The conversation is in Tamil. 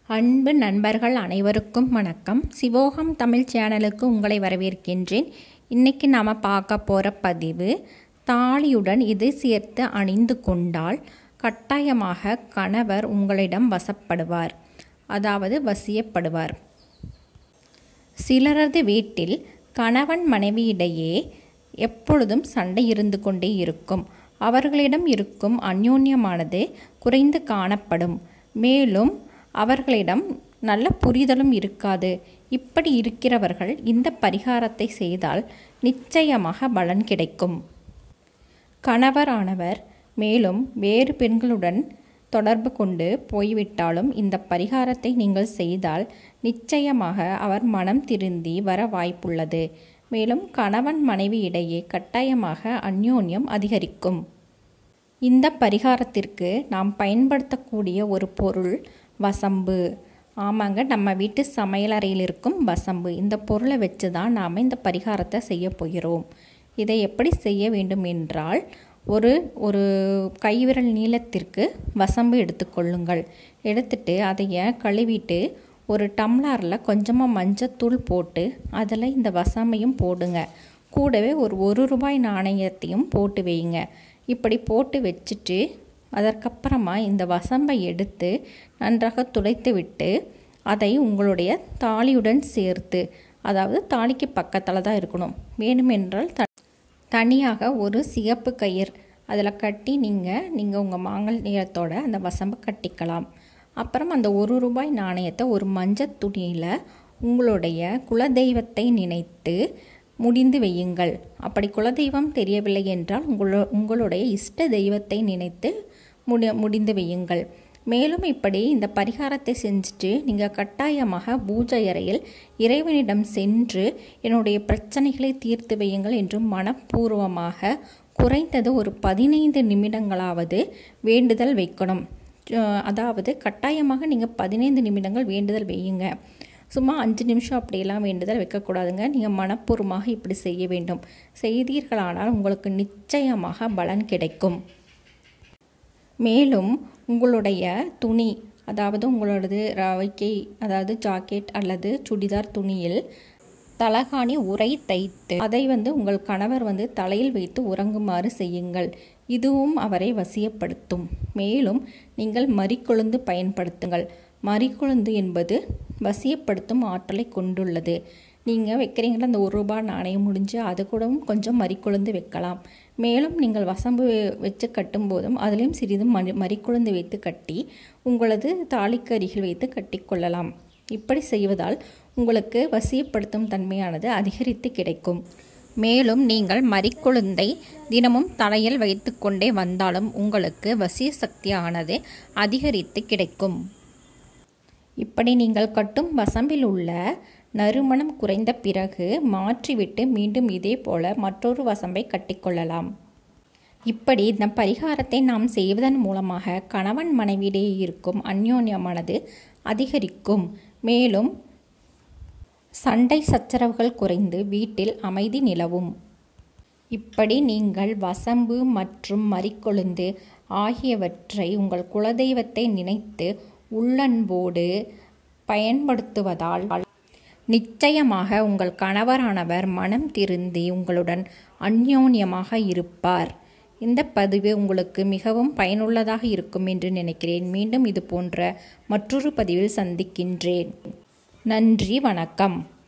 அன்பு நண்பர்கள் அனைவருக்கும் வணக்கம் சிவோகம் தமிழ் சேனலுக்கு உங்களை வரவேற்கின்றேன் இன்றைக்கி நாம் பார்க்க போகிற பதிவு தாலியுடன் இது சேர்த்து அணிந்து கொண்டால் கட்டாயமாக கணவர் உங்களிடம் வசப்படுவார் அதாவது வசியப்படுவார் சிலரது வீட்டில் கணவன் மனைவியிடையே எப்பொழுதும் சண்டை இருந்து கொண்டே இருக்கும் அவர்களிடம் இருக்கும் அந்யோன்யமானது குறைந்து காணப்படும் மேலும் அவர்களிடம் நல்ல புரிதலும் இருக்காது இப்படி இருக்கிறவர்கள் இந்த பரிகாரத்தை செய்தால் நிச்சயமாக பலன் கிடைக்கும் கணவரானவர் மேலும் வேறு பெண்களுடன் தொடர்பு கொண்டு போய்விட்டாலும் இந்த பரிகாரத்தை நீங்கள் செய்தால் நிச்சயமாக அவர் மனம் திருந்தி வர வாய்ப்புள்ளது மேலும் கணவன் மனைவி இடையே கட்டாயமாக அந்யோன்யம் அதிகரிக்கும் இந்த பரிகாரத்திற்கு நாம் பயன்படுத்தக்கூடிய ஒரு பொருள் வசம்பு ஆமாங்க நம்ம வீட்டு சமையலறையில் இருக்கும் வசம்பு இந்த பொருளை வச்சு தான் நாம் இந்த பரிகாரத்தை செய்ய போகிறோம் இதை எப்படி செய்ய வேண்டும் என்றால் ஒரு ஒரு கைவிரல் நீளத்திற்கு வசம்பு எடுத்துக்கொள்ளுங்கள் எடுத்துட்டு அதைய கழுவிட்டு ஒரு டம்ளரில் கொஞ்சமாக மஞ்சத்தூள் போட்டு அதில் இந்த வசம்பையும் போடுங்க கூடவே ஒரு ஒரு ரூபாய் நாணயத்தையும் போட்டு வைங்க இப்படி போட்டு வச்சுட்டு அதற்கப்புறமா இந்த வசம்பை எடுத்து நன்றாக துடைத்து விட்டு அதை உங்களுடைய தாலியுடன் சேர்த்து அதாவது தாலிக்கு பக்கத்தில் தான் இருக்கணும் வேணுமென்றால் த தனியாக ஒரு சிகப்பு கயிர் அதில் கட்டி நீங்கள் நீங்கள் உங்கள் மாங்கல்யத்தோட அந்த வசம்பை கட்டிக்கலாம் அப்புறம் அந்த ஒரு ரூபாய் நாணயத்தை ஒரு மஞ்சள் துணியில் உங்களுடைய குலதெய்வத்தை நினைத்து முடிந்து வையுங்கள் அப்படி குலதெய்வம் தெரியவில்லை என்றால் உங்களோ உங்களுடைய இஷ்ட தெய்வத்தை நினைத்து முடி முடிந்து வையுங்கள் மேலும் இப்படி இந்த பரிகாரத்தை செஞ்சுட்டு நீங்கள் கட்டாயமாக பூஜை அறையில் இறைவனிடம் சென்று என்னுடைய பிரச்சனைகளை தீர்த்து வையுங்கள் என்று மனப்பூர்வமாக குறைந்தது ஒரு பதினைந்து நிமிடங்களாவது வேண்டுதல் வைக்கணும் அதாவது கட்டாயமாக நீங்கள் பதினைந்து நிமிடங்கள் வேண்டுதல் வையுங்க சும்மா அஞ்சு நிமிஷம் அப்படியெல்லாம் வேண்டுதல் வைக்கக்கூடாதுங்க நீங்கள் மனப்பூர்வமாக இப்படி செய்ய வேண்டும் செய்தீர்களானால் உங்களுக்கு நிச்சயமாக பலன் கிடைக்கும் மேலும் உங்களுடைய துணி அதாவது உங்களோடது ரவைக்கை அதாவது ஜாக்கெட் அல்லது சுடிதார் துணியில் தலகாணி உரை தைத்து அதை வந்து உங்கள் கணவர் வந்து தலையில் வைத்து உறங்குமாறு செய்யுங்கள் இதுவும் அவரை வசியப்படுத்தும் மேலும் நீங்கள் மறிக்கொழுந்து பயன்படுத்துங்கள் மறிக்கொழுந்து என்பது வசியப்படுத்தும் ஆற்றலை கொண்டுள்ளது நீங்கள் வைக்கிறீங்களா அந்த ஒரு ரூபாய் நாணயம் முடிஞ்சு அது கூடவும் கொஞ்சம் மறிக்கொழுந்து வைக்கலாம் மேலும் நீங்கள் வசம்பு வச்சு கட்டும்போதும் அதிலையும் சிறிதும் மறி மறிக்கொழுந்து வைத்து கட்டி உங்களது தாலிக்கு அருகில் வைத்து கட்டிக்கொள்ளலாம் இப்படி செய்வதால் உங்களுக்கு வசியப்படுத்தும் தன்மையானது அதிகரித்து கிடைக்கும் மேலும் நீங்கள் மறிக்கொழுந்தை தினமும் தலையில் வைத்து கொண்டே வந்தாலும் உங்களுக்கு வசிய சக்தியானது அதிகரித்து கிடைக்கும் இப்படி நீங்கள் கட்டும் வசம்பில் உள்ள நறுமணம் குறைந்த பிறகு மாற்றிவிட்டு மீண்டும் இதே போல மற்றொரு வசம்பை கட்டிக்கொள்ளலாம் இப்படி இந்த பரிகாரத்தை நாம் செய்வதன் மூலமாக கணவன் மனைவியிடையே இருக்கும் அந்யோன்யமானது அதிகரிக்கும் மேலும் சண்டை சச்சரவுகள் குறைந்து வீட்டில் அமைதி நிலவும் இப்படி நீங்கள் வசம்பு மற்றும் மறிக்கொழுந்து ஆகியவற்றை உங்கள் குலதெய்வத்தை நினைத்து உள்ளன்போடு பயன்படுத்துவதால் நிச்சயமாக உங்கள் கணவரானவர் மனம் திருந்தி உங்களுடன் அந்யோன்யமாக இருப்பார் இந்த பதிவு உங்களுக்கு மிகவும் பயனுள்ளதாக இருக்கும் என்று நினைக்கிறேன் மீண்டும் இது போன்ற மற்றொரு பதிவில் சந்திக்கின்றேன் நன்றி வணக்கம்